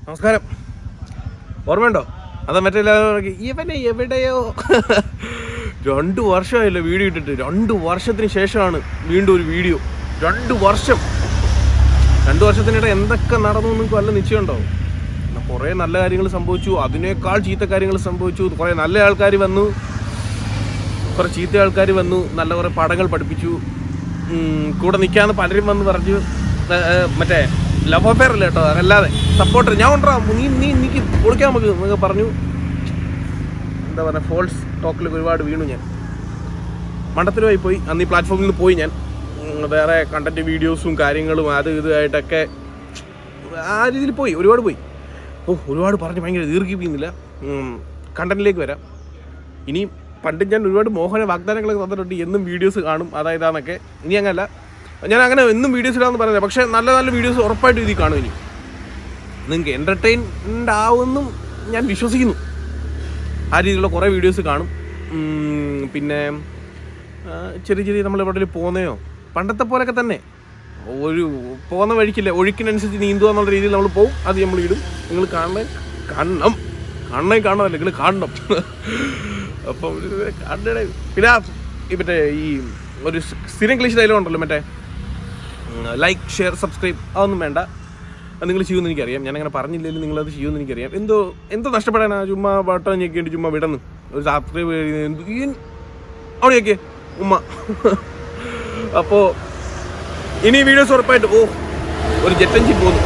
നമസ്കാരം ഓർമ്മയുണ്ടോ അതാ മറ്റേ എല്ലാവരും ഇവനെ എവിടെയോ രണ്ട് വർഷമായല്ലോ വീഡിയോ ഇട്ടിട്ട് രണ്ട് വർഷത്തിന് ശേഷമാണ് വീണ്ടും ഒരു വീഡിയോ രണ്ട് വർഷം രണ്ട് വർഷത്തിനിടെ എന്തൊക്കെ നടന്നു എന്ന് നിങ്ങൾക്ക് വല്ല നിശ്ചയമുണ്ടോ കുറേ നല്ല കാര്യങ്ങൾ സംഭവിച്ചു അതിനേക്കാൾ ചീത്ത കാര്യങ്ങൾ സംഭവിച്ചു കുറേ നല്ല ആൾക്കാർ വന്നു കുറേ ചീത്ത ആൾക്കാർ വന്നു നല്ല കുറേ പാഠങ്ങൾ പഠിപ്പിച്ചു ഉം, കൂടെ നിൽക്കാന്ന് പലരും വന്ന് പറഞ്ഞു ഏ, ഏ, മറ്റേ ലവ് അഫെയർ അല്ല കേട്ടോ അതല്ലാതെ സപ്പോർട്ടർ ഞാൻ ഉണ്ടാ നീ നീ എനിക്ക് കൊടുക്കാൻ നമുക്ക് എന്നൊക്കെ പറഞ്ഞു എന്താ പറയുക ഫോൾസ് ടോക്കിലൊക്കെ ഒരുപാട് വീണു ഞാൻ മണ്ടത്തിലുമായി പോയി അന്ന് ഈ പ്ലാറ്റ്ഫോമിൽ നിന്ന് പോയി ഞാൻ ഉം, വേറെ കണ്ടന്റ് വീഡിയോസും കാര്യങ്ങളും അത് ഇതായിട്ടൊക്കെ ആ രീതിയിൽ പോയി ഒരുപാട് പോയി ഓ ഒരുപാട് പറഞ്ഞ് ഭയങ്കര ദീർഘിപ്പിക്കുന്നില്ല കണ്ടന്റിലേക്ക് വരാം ഇനി പണ്ട് ഞാൻ ഒരുപാട് മോഹന വാഗ്ദാനങ്ങളൊക്കെ തന്നിട്ടുണ്ട് എന്നും വീഡിയോസ് കാണും അതായതാന്നൊക്കെ ഇനി അങ്ങനല്ല ഞാൻ അങ്ങനെ എന്നും വീഡിയോസ് ഇടാന്ന് പറയുന്നത് പക്ഷേ നല്ല നല്ല വീഡിയോസ് ഉറപ്പായിട്ടും ഇതിൽ കാണും ഇനി നിങ്ങൾക്ക് എൻ്റർടൈൻമെൻ്റ് ആവുമെന്നും ഞാൻ വിശ്വസിക്കുന്നു ആ രീതിയിലുള്ള കുറേ വീഡിയോസ് കാണും ഉം, പിന്നെ ആ, ചെറിയ ചെറിയ നമ്മൾ എവിടെയും പോകുന്നയോ പണ്ടത്തെ പോലൊക്കെ തന്നെ ഒരു പോകുന്ന വഴിക്കില്ല ഒഴുക്കിനനുസരിച്ച് നീന്തുക എന്നുള്ള രീതിയിൽ നമ്മൾ പോകും അത് നമ്മൾ ഇടും നിങ്ങൾ കാണണേ കാണണം കാണണേ കാണണമല്ല നിങ്ങൾ കാണണം അപ്പം ഇത് കാണണേ പിന്നെ ആ ഈ മറ്റേ ഈ ഒരു സ്ഥിരം ഇംഗ്ലീഷ് ഡയലോഗ് ഉണ്ടല്ലോ മറ്റേ ലൈക്ക് ഷെയർ സബ്സ്ക്രൈബ് അതൊന്നും വേണ്ട അത് നിങ്ങൾ ചെയ്യുമെന്ന് എനിക്കറിയാം ഞാൻ അങ്ങനെ പറഞ്ഞില്ലെങ്കിലും നിങ്ങളത് ചെയ്യുമെന്ന് എനിക്കറിയാം എന്തോ എന്തോ നഷ്ടപ്പെടാനാ ചുമ്മാ ബട്ടൺ ഞെക്കിയിട്ട് ചുമ്മാ വിടന്ന് ഒരു സബ്സ്ക്രൈബ് അവിടെ ഞെക്കിയേ ഉമ്മ അപ്പോൾ ഇനി വീഡിയോസ് ഉറപ്പായിട്ട് ഓ ഒരു ജെറ്റഞ്ചി പോന്നു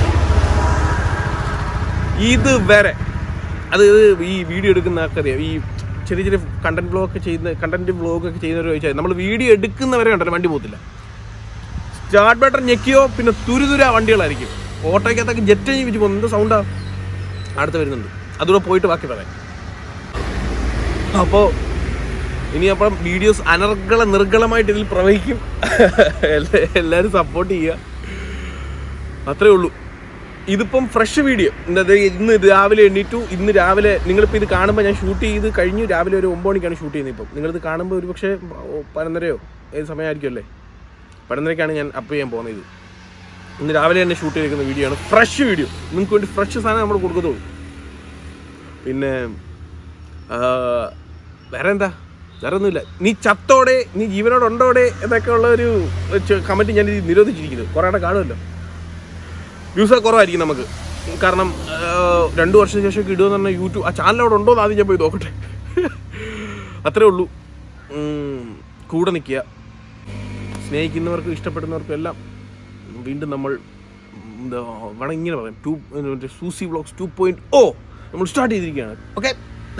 ഇത് വരെ അത് ഈ വീഡിയോ എടുക്കുന്ന ആൾക്കറിയാം ഈ ചെറിയ ചെറിയ കണ്ടന്റ് ബ്ലോഗ് ഒക്കെ ചെയ്യുന്ന കണ്ടന്റ് ബ്ലോഗ് ഒക്കെ ചെയ്യുന്നവർ ചോദിച്ചാൽ നമ്മൾ വീഡിയോ എടുക്കുന്നവരെ ഉണ്ടല്ലോ വണ്ടി പോകത്തില്ല സ്റ്റാർട്ട് ബട്ടൺ ഞെക്കിയോ പിന്നെ തുരുതുര വണ്ടികളായിരിക്കും ഓട്ടോയ്ക്കകത്തൊക്കെ ജെറ്റ് വെച്ച് പോകുന്നു എന്ത് സൗണ്ടാ അടുത്ത് വരുന്നുണ്ട് അതുകൂടെ പോയിട്ട് ബാക്കി പറയാം അപ്പോൾ ഇനി അപ്പം വീഡിയോസ് അനർഗള നിർഗളമായിട്ട് ഇതിൽ പ്രവഹിക്കും എല്ലാ- എല്ലാവരും സപ്പോർട്ട് ചെയ്യുക അത്രേ ഉള്ളൂ ഇതിപ്പം ഫ്രഷ് വീഡിയോ എന്താ ഇന്ന് ഇത് രാവിലെ എണ്ണീറ്റു ഇന്ന് രാവിലെ നിങ്ങളിപ്പോൾ ഇത് കാണുമ്പോൾ ഞാൻ ഷൂട്ട് ചെയ്ത് കഴിഞ്ഞു രാവിലെ ഒരു ഒമ്പത് മണിക്കാണ് ഷൂട്ട് ചെയ്യുന്നത് ഇപ്പം നിങ്ങളിത് കാണുമ്പോൾ ഒരു പക്ഷേ പതിനൊന്നരയോ ഏത് സമയമായിരിക്കും അല്ലേ പതിനൊന്നരക്കാണ് ഞാൻ അപ്പ് ചെയ്യാൻ പോകുന്നത് ഇത് ഇന്ന് രാവിലെ തന്നെ ഷൂട്ട് ചെയ്തിരിക്കുന്ന വീഡിയോ ആണ് ഫ്രഷ് വീഡിയോ നിങ്ങൾക്ക് വേണ്ടി ഫ്രഷ് സാധനം നമ്മൾ കൊടുക്കത്തുള്ളൂ പിന്നെ ആ, വേറെ എന്താ വേറെ ഒന്നുമില്ല നീ ചത്തോടെ നീ ജീവനോടെ ഉണ്ടോടെ എന്നൊക്കെ ഉള്ള ഒരു കമൻറ്റ് ഞാൻ ഇത് നിരോധിച്ചിരിക്കുന്നത് കുറേ കൂടെ കാണുമല്ലോ വ്യൂസ് കുറവായിരിക്കും നമുക്ക് കാരണം ആ, രണ്ടു വർഷത്തിന് ശേഷം ഒക്കെ ഇടുമെന്ന് പറഞ്ഞാൽ യൂട്യൂബ് ആ ചാനൽ അവിടെ ഉണ്ടോ എന്ന് ആദ്യം ഞാൻ പോയി നോക്കട്ടെ അത്രേ ഉള്ളൂ ഉം, കൂടെ നിൽക്കുക സ്നേഹിക്കുന്നവർക്കും ഇഷ്ടപ്പെടുന്നവർക്കും എല്ലാം വീണ്ടും നമ്മൾ എന്താ വേണം ഇങ്ങനെ പറയാം ടു മറ്റേ Susie blogs two point O നമ്മൾ സ്റ്റാർട്ട് ചെയ്തിരിക്കുകയാണ് ഓക്കെ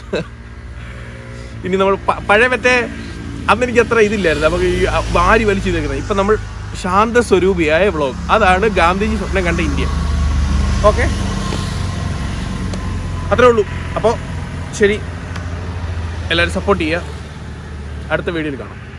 ഇനി നമ്മൾ പ- പഴയ മറ്റേ അന്ന് എനിക്ക് അത്ര ഇതില്ലായിരുന്നു നമുക്ക് ഈ അ- വാരി വലിച്ചു ചെയ്തേക്കുന്നത് ഇപ്പം നമ്മൾ ശാന്ത സ്വരൂപിയായ വ്ളോഗ് അതാണ് ഗാന്ധിജി സ്വപ്നം കണ്ട ഇന്ത്യ ഓക്കെ അത്രേ ഉള്ളൂ അപ്പോൾ ശരി എല്ലാവരും സപ്പോർട്ട് ചെയ്യുക അടുത്ത വീഡിയോയിൽ കാണാം